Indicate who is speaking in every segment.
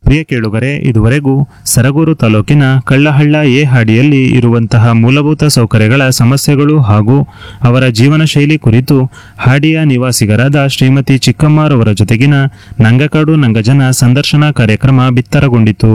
Speaker 1: ಪ್ರಿಯ ಕೇಳುಗರೆ ಇದುವರೆಗೂ ಸರಗೂರು ತಾಲೂಕಿನ ಕಳ್ಳಹಳ್ಳ ಎ ಹಾಡಿಯಲ್ಲಿ ಇರುವಂತಹ ಮೂಲಭೂತ ಸೌಕರ್ಯಗಳ ಸಮಸ್ಯೆಗಳು ಹಾಗೂ ಅವರ ಜೀವನ ಶೈಲಿ ಕುರಿತು ಹಾಡಿಯ ನಿವಾಸಿಗರಾದ ಶ್ರೀಮತಿ ಚಿಕ್ಕಮ್ಮರವರ ಜೊತೆಗಿನ ನಂಗಕಾಡು ನಂಗಜನ ಸಂದರ್ಶನ ಕಾರ್ಯಕ್ರಮ ಬಿತ್ತರಗೊಂಡಿತು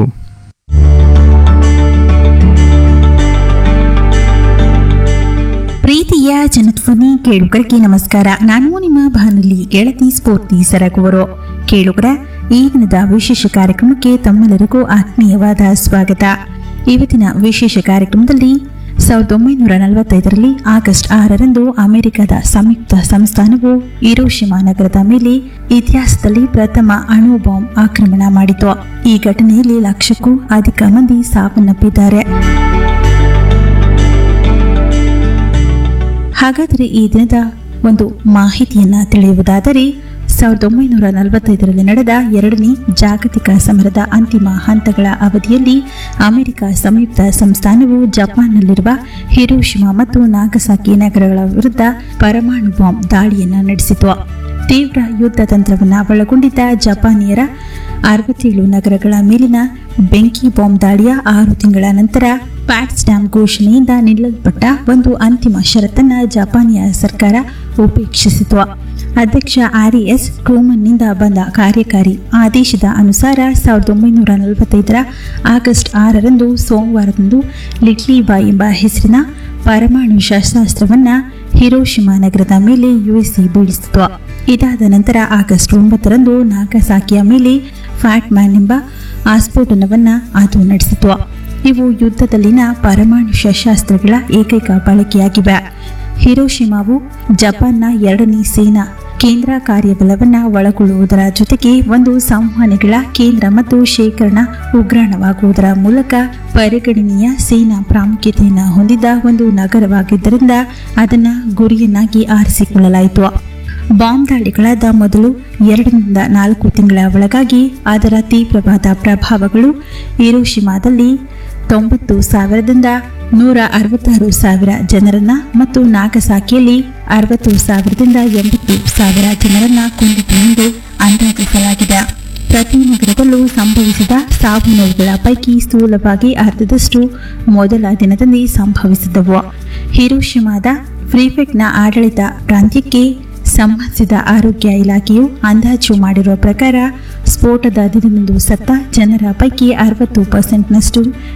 Speaker 2: ಪ್ರೀತಿಯ ಜನಧ್ವನಿ ಕೇಳುಗರಿಗೆ ನಮಸ್ಕಾರ ನಾನು ನಿಮ್ಮ ಬಾನುಲಿ ಗೆಳತಿ ಸ್ಫೂರ್ತಿ ಸರಗುವರು ಕೇಳುಗರ ಈ ದಿನದ ವಿಶೇಷ ಕಾರ್ಯಕ್ರಮಕ್ಕೆ ತಮ್ಮೆಲ್ಲರಿಗೂ ಆತ್ಮೀಯವಾದ ಸ್ವಾಗತ ಇವತ್ತಿನ ವಿಶೇಷ ಕಾರ್ಯಕ್ರಮದಲ್ಲಿ ಸಾವಿರದ ಒಂಬೈನೂರ ನಲವತ್ತೈದರಲ್ಲಿ ಆಗಸ್ಟ್ ಆರರಂದು ಅಮೆರಿಕದ ಸಂಯುಕ್ತ ಸಂಸ್ಥಾನವು ಹಿರೋಶಿಮಾ ನಗರದ ಮೇಲೆ ಇತಿಹಾಸದಲ್ಲಿ ಪ್ರಥಮ ಅಣು ಬಾಂಬ್ ಆಕ್ರಮಣ ಮಾಡಿತು ಈ ಘಟನೆಯಲ್ಲಿ ಲಕ್ಷಕ್ಕೂ ಅಧಿಕ ಮಂದಿ ಸಾವನ್ನಪ್ಪಿದ್ದಾರೆ ಹಾಗಾದರೆ ಈ ದಿನದ ಒಂದು ಮಾಹಿತಿಯನ್ನ ತಿಳಿಯುವುದಾದರೆ ಸಾವಿರದ ಒಂಬೈನೂರ ನಲವತ್ತೈದರಲ್ಲಿ ನಡೆದ ಎರಡನೇ ಜಾಗತಿಕ ಸಮರದ ಅಂತಿಮ ಹಂತಗಳ ಅವಧಿಯಲ್ಲಿ ಅಮೆರಿಕ ಸಂಯುಕ್ತ ಸಂಸ್ಥಾನವು ಜಪಾನ್ನಲ್ಲಿರುವ ಹಿರೋಶಿಮಾ ಮತ್ತು ನಾಗಸಾಕಿ ನಗರಗಳ ವಿರುದ್ಧ ಪರಮಾಣು ಬಾಂಬ್ ದಾಳಿಯನ್ನು ನಡೆಸಿತು ತೀವ್ರ ಯುದ್ಧ ತಂತ್ರವನ್ನು ಒಳಗೊಂಡಿದ್ದ ಜಪಾನಿಯರ ಅರವತ್ತೇಳು ನಗರಗಳ ಮೇಲಿನ ಬೆಂಕಿ ಬಾಂಬ್ ದಾಳಿಯ ಆರು ತಿಂಗಳ ನಂತರ ಪ್ಯಾಟ್ಸ್ಡ್ಯಾಮ್ ಘೋಷಣೆಯಿಂದ ನಿಲ್ಲಲ್ಪಟ್ಟ ಒಂದು ಅಂತಿಮ ಷರತ್ತನ್ನ ಜಪಾನಿಯ ಸರ್ಕಾರ ಉಪೇಕ್ಷಿಸಿತು ಅಧ್ಯಕ್ಷ ಆರ್ಎಸ್ ಟ್ರೂಮನ್ನಿಂದ ಬಂದ ಕಾರ್ಯಕಾರಿ ಆದೇಶದ ಅನುಸಾರ ಸಾವಿರದ ಒಂಬೈನೂರ ನಲವತ್ತೈದರ ಆಗಸ್ಟ್ ಆರರಂದು ಸೋಮವಾರದಂದು ಲಿಟ್ಲಿ ಬಾಯ್ ಎಂಬ ಹೆಸರಿನ ಪರಮಾಣು ಶಸ್ತ್ರಾಸ್ತ್ರವನ್ನ ಹಿರೋಶಿಮಾ ನಗರದ ಮೇಲೆ ಯುಎಸ್ಎ ಬೀಳಿಸಿತು ಇದಾದ ನಂತರ ಆಗಸ್ಟ್ ಒಂಬತ್ತರಂದು ನಾಗಸಾಕಿಯ ಮೇಲೆ ಫ್ಯಾಟ್ ಮ್ಯಾನ್ ಎಂಬ ಆಸ್ಫೋಟನವನ್ನ ಅದು ನಡೆಸಿತು ಇವು ಯುದ್ಧದಲ್ಲಿನ ಪರಮಾಣು ಶಸ್ತ್ರಾಸ್ತ್ರಗಳ ಏಕೈಕ ಬಳಕೆಯಾಗಿವೆ ಹಿರೋಶಿಮಾವು ಜಪಾನ್ನ ಎರಡನೇ ಸೇನಾ ಕೇಂದ್ರ ಕಾರ್ಯಬಲವನ್ನ ಒಳಗೊಳ್ಳುವುದರ ಜೊತೆಗೆ ಒಂದು ಸಂವಹನೆಗಳ ಕೇಂದ್ರ ಮತ್ತು ಶೇಖರಣಾ ಉಗ್ರಾಣವಾಗುವುದರ ಮೂಲಕ ಪರಿಗಣನೀಯ ಸೇನಾ ಪ್ರಾಮುಖ್ಯತೆಯನ್ನು ಹೊಂದಿದ್ದ ಒಂದು ನಗರವಾಗಿದ್ದರಿಂದ ಅದನ್ನು ಗುರಿಯನ್ನಾಗಿ ಆರಿಸಿಕೊಳ್ಳಲಾಯಿತು ಬಾಂಬ್ ದಾಳಿಗಳಾದ ಮೊದಲು ಎರಡರಿಂದ ನಾಲ್ಕು ತಿಂಗಳ ಒಳಗಾಗಿ ಅದರ ತೀವ್ರವಾದ ಪ್ರಭಾವಗಳು ಹಿರೋಶಿಮಾದಲ್ಲಿ ತೊಂಬತ್ತು ಸಾವಿರದಿಂದ ನೂರ ಅರವತ್ತಾರು ಸಾವಿರ ಜನರನ್ನ ಮತ್ತು ನಾಗಸಾಕಿಯಲ್ಲಿ ಅರವತ್ತು ಸಾವಿರದಿಂದ ಎಂಬತ್ತು ಸಾವಿರ ಜನರನ್ನ ಕೊಂದಿತು ಎಂದು ಅಂದಾಜಿಸಲಾಗಿದೆ ಪ್ರತಿ ನಗರದಲ್ಲೂ ಸಂಭವಿಸಿದ ಸಾವು ನೋವುಗಳ ಪೈಕಿ ಸ್ಥೂಲವಾಗಿ ಅರ್ಧದಷ್ಟು ಮೊದಲ ದಿನದಂದೇ ಸಂಭವಿಸಿದವು ಹಿರೋಶಿಮಾದ ಫ್ರೀಫೆಕ್ಟ್ನ ಆಡಳಿತ ಪ್ರಾಂತ್ಯಕ್ಕೆ ಸಂಬಂಧಿಸಿದ ಆರೋಗ್ಯ ಇಲಾಖೆಯು ಅಂದಾಜು ಮಾಡಿರುವ ಪ್ರಕಾರ ಸ್ಫೋಟದ ದಿನದಂದು ಸತ್ತ ಜನರ ಪೈಕಿ ಅರವತ್ತು ಪರ್ಸೆಂಟ್ನಷ್ಟು